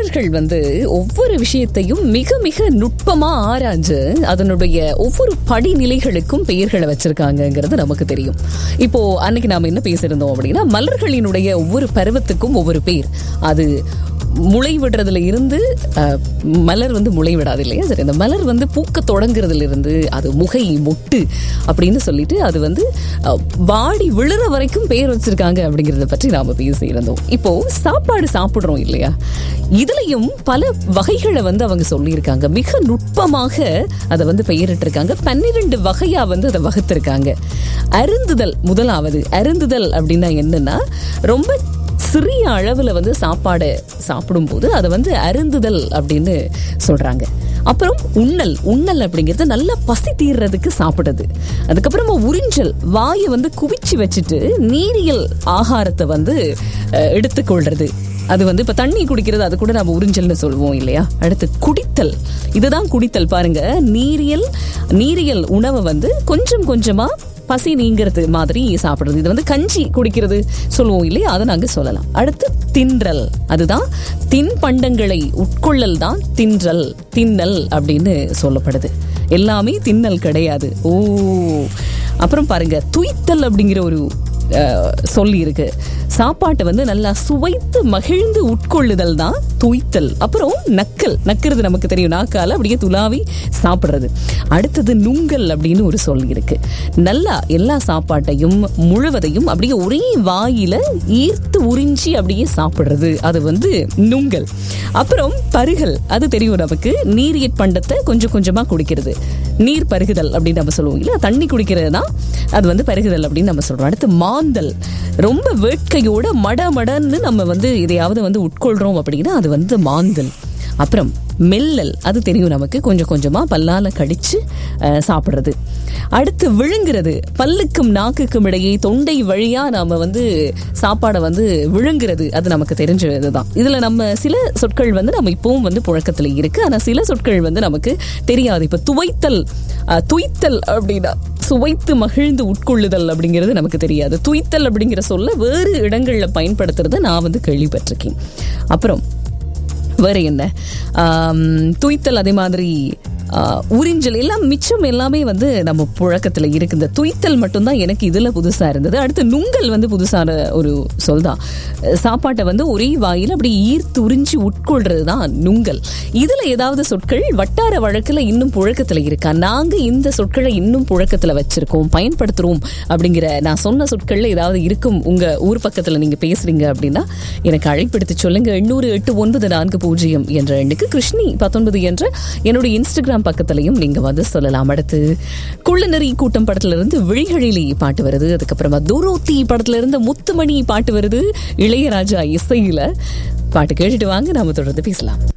மல்லர்கள் வந்து ஒவ்வொரு விஷயத்தையும் மிக மிக நுட்பமா ஆராய்ஞ்சு அதனுடைய ஒவ்வொரு படிநிலைகளுக்கும் பெயர்களை வச்சிருக்காங்கங்கிறது நமக்கு தெரியும் இப்போ அன்னைக்கு நாம என்ன பேசியிருந்தோம் அப்படின்னா மலர்களினுடைய ஒவ்வொரு பருவத்துக்கும் ஒவ்வொரு பேர் அது முளை விடுறதுல இருந்து அஹ், மலர் வந்து முளை விடாது இல்லையா சரி அந்த மலர் வந்து பூக்க தொடங்குறதுல இருந்து அது முகை மொட்டு அப்படின்னு சொல்லிட்டு அது வந்து அஹ், வாடி விழுற வரைக்கும் பேர் வச்சிருக்காங்க அப்படிங்கறத பற்றி நாம பேசியிருந்தோம் இப்போ சாப்பாடு சாப்பிடுறோம் இல்லையா இதுலயும் பல வகைகளை வந்து அவங்க சொல்லியிருக்காங்க மிக நுட்பமாக அதை வந்து பெயரிட்டிருக்காங்க பன்னிரெண்டு வகையா வந்து அதை வகுத்திருக்காங்க அருந்துதல் முதலாவது அருந்துதல் அப்படின்னா என்னன்னா ரொம்ப சிறிய அளவுல வந்து சாப்பாடு சாப்பிடும்போது அதை வந்து அருந்துதல் அப்படின்னு சொல்றாங்க அப்புறம் உண்ணல் உண்ணல் அப்படிங்கிறது நல்லா பசி தீர்றதுக்கு சாப்பிடுறது அதுக்கப்புறமா உறிஞ்சல் வாயை வந்து குவிச்சு வச்சுட்டு நீரியல் ஆகாரத்தை வந்து அஹ், எடுத்துக்கொள்றது அது வந்து இப்ப தண்ணி குடிக்கிறது அது கூட நம்ம உறிஞ்சல்னு சொல்லுவோம் இல்லையா அடுத்து குடித்தல் இதுதான் குடித்தல் பாருங்க நீரியல் நீரியல் உணவை வந்து கொஞ்சம் கொஞ்சமா பசி நீங்கிறது மாதிரி சாப்பிடுறது இது வந்து கஞ்சி குடிக்கிறது சொல்லுவோம் இல்லையா அதை நாங்க சொல்லலாம் அடுத்து தின்றல் அதுதான் தின்பண்டங்களை உட்கொள்ளல் தான் தின்றல் தின்னல் அப்படின்னு சொல்லப்படுது எல்லாமே தின்னல் கிடையாது ஓ அப்புறம் பாருங்க துய்த்தல் அப்படிங்கிற ஒரு அஹ், சொல்லி இருக்கு சாப்பாட்டை வந்து நல்லா சுவைத்து மகிழ்ந்து உட்கொள்ளுதல் தான் துய்த்தல் அப்புறம் நக்கல் நக்கிறது நமக்கு தெரியும் நாக்கால அப்படியே துலாவி சாப்பிடுறது அடுத்தது நுங்கல் அப்படின்னு ஒரு சொல்லி இருக்கு நல்லா எல்லா சாப்பாட்டையும் முழுவதையும் அப்படியே ஒரே வாயில ஈர்த்து உறிஞ்சி அப்படியே சாப்பிடுறது அது வந்து நுங்கல் அப்புறம் பருகல் அது தெரியும் நமக்கு நீரியற் பண்டத்தை கொஞ்சம் கொஞ்சமா குடிக்கிறது நீர் பருகுதல் அப்படின்னு நம்ம சொல்லுவோம் இல்லையா தண்ணி குடிக்கிறது தான் அது வந்து பருகுதல் அப்படின்னு நம்ம சொல்றோம் அடுத்து மாந்தல் ரொம்ப வேட்கையோட மட மடன்னு நம்ம வந்து எதையாவது வந்து உட்கொள்றோம் அப்படின்னா அது வந்து மாந்தல் அப்புறம் மெல்லல் அது தெரியும் நமக்கு கொஞ்சம் கொஞ்சமா பல்லால கடிச்சு அஹ், சாப்பிடுறது அடுத்து விழுங்குறது பல்லுக்கும் நாக்குக்கும் இடையே தொண்டை வழியா நாம வந்து சாப்பாடை வந்து விழுங்குறது அது நமக்கு தெரிஞ்சதுதான் இதுல நம்ம சில சொற்கள் வந்து நம்ம இப்பவும் வந்து புழக்கத்துல இருக்கு ஆனா சில சொற்கள் வந்து நமக்கு தெரியாது இப்ப துவைத்தல் அஹ், துய்த்தல் அப்படின்னா சுவைத்து மகிழ்ந்து உட்கொள்ளுதல் அப்படிங்கிறது நமக்கு தெரியாது துய்த்தல் அப்படிங்கிற சொல்ல வேறு இடங்கள்ல பயன்படுத்துறத நான் வந்து கேள்விப்பட்டிருக்கேன் அப்புறம் வேற என்ன ஆம், துய்த்தல் அதே மாதிரி ஆ, உறிஞ்சல் எல்லாம் மிச்சம் எல்லாமே வந்து நம்ம புழக்கத்துல இருக்கு இந்த துய்த்தல் மட்டும்தான் எனக்கு இதுல புதுசா இருந்தது அடுத்து நுங்கல் வந்து புதுசான ஒரு சொல் தான் சாப்பாட்டை வந்து ஒரே வாயில அப்படி ஈர்த்து உறிஞ்சி உட்கொள்றது தான் நுங்கல் இதுல ஏதாவது சொற்கள் வட்டார வழக்குல இன்னும் புழக்கத்துல இருக்கா நாங்க இந்த சொற்களை இன்னும் புழக்கத்துல வச்சிருக்கோம் பயன்படுத்துறோம் அப்படிங்கிற நான் சொன்ன சொற்கள்ல ஏதாவது இருக்கும் உங்க ஊர் பக்கத்துல நீங்க பேசுறீங்க அப்படின்னா எனக்கு அழைப்படுத்தி சொல்லுங்க எண்ணூறு எட்டு ஒன்பது நான்கு பூஜ்ஜியம் என்ற எண்ணுக்கு கிருஷ்ணி பத்தொன்பது என்ற என்னுடைய இன்ஸ்டாகிராம் பக்கத்துலயும் நீங்க வந்து சொல்லலாம் அடுத்து குள்ளநெறி கூட்டம் படத்துல இருந்து விழிகளிலே பாட்டு வருது அதுக்கப்புறமா துரோத்தி படத்துல இருந்து முத்துமணி பாட்டு வருது இளையராஜா இசையில பாட்டு கேட்டுட்டு வாங்க நாம தொடர்ந்து பேசலாம்